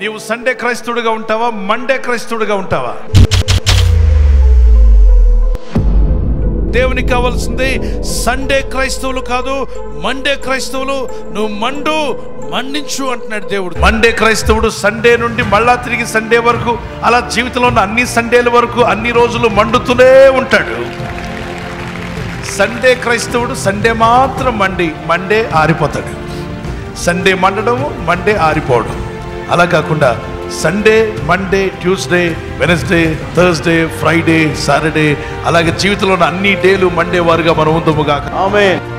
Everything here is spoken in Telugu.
నీవు సండే క్రైస్తవుడిగా ఉంటావా మండే క్రైస్తవుడిగా ఉంటావా దేవునికి కావాల్సింది సండే క్రైస్తవులు కాదు మండే క్రైస్తవులు నువ్వు మండు మండించు అంటున్నాడు దేవుడు మండే క్రైస్తవుడు సండే నుండి మళ్ళా తిరిగి సండే వరకు అలా జీవితంలో ఉన్న అన్ని సండేల వరకు అన్ని రోజులు మండుతూనే ఉంటాడు సండే క్రైస్తవుడు సండే మాత్రం మండి మండే ఆరిపోతాడు సండే మండడము మండే ఆరిపోవడం అలా కాకుండా Sunday Monday Tuesday Wednesday Thursday Friday Saturday అలాగే జీవితంలో ఉన్న అన్ని డేలు మండే వారుగా మనం ఉందము కాక ఆమెన్